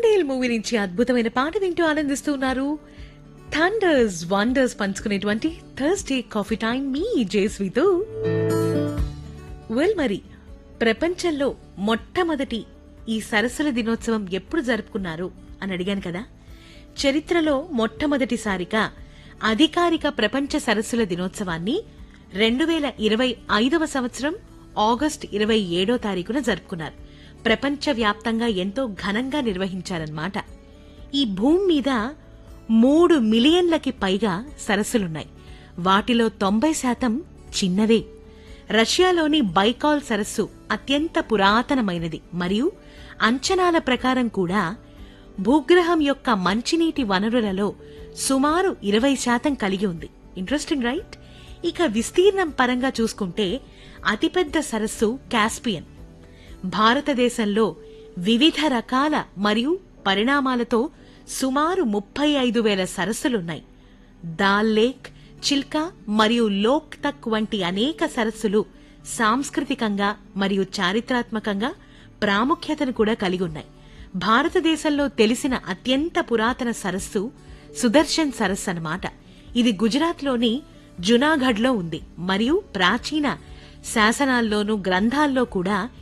Thandel movie నుంచి అద్భుతమైన పాట వింటూ ఆనందిస్తున్నారు థండర్స్ వండర్స్ పంచుకునేటువంటి థర్స్డే కాఫీ టైం మీ జేస్వితో వెల్ మరి ప్రపంచంలో మొట్టమొదటి ఈ సరస్సుల దినోత్సవం ఎప్పుడు జరుపుకున్నారు అని అడిగాను కదా చరిత్రలో మొట్టమొదటిసారిగా అధికారిక ప్రపంచ సరస్సుల దినోత్సవాన్ని రెండు వేల ఇరవై ఐదవ సంవత్సరం ఆగస్టు ఇరవై ఏడో తారీఖున జరుపుకున్నారు ప్రపంచవ్యాప్తంగా ఎంతో ఘనంగా నిర్వహించారన్నమాట ఈ భూమి మీద మూడు మిలియన్లకి పైగా సరస్సులున్నాయి వాటిలో తొంభై శాతం చిన్నవే రష్యాలోని బైకాల్ సరస్సు అత్యంత పురాతనమైనది మరియు అంచనాల ప్రకారం కూడా భూగ్రహం యొక్క మంచినీటి వనరులలో సుమారు ఇరవై శాతం కలిగి ఉంది ఇంట్రెస్టింగ్ రైట్ ఇక విస్తీర్ణం పరంగా చూసుకుంటే అతిపెద్ద సరస్సు కాస్పియన్ భారతదేశంలో వివిధ రకాల మరియు పరిణామాలతో సుమారు ముప్పై ఐదు వేల సరస్సులున్నాయి దాల్ లేక్ చిల్కా మరియు లోక్ తక్ వంటి అనేక సరస్సులు సాంస్కృతికంగా మరియు చారిత్రాత్మకంగా ప్రాముఖ్యతను కూడా కలిగి ఉన్నాయి భారతదేశంలో తెలిసిన అత్యంత పురాతన సరస్సు సుదర్శన్ సరస్సు అన్నమాట ఇది గుజరాత్లోని జునాగఢ్లో ఉంది మరియు ప్రాచీన శాసనాల్లోనూ గ్రంథాల్లో కూడా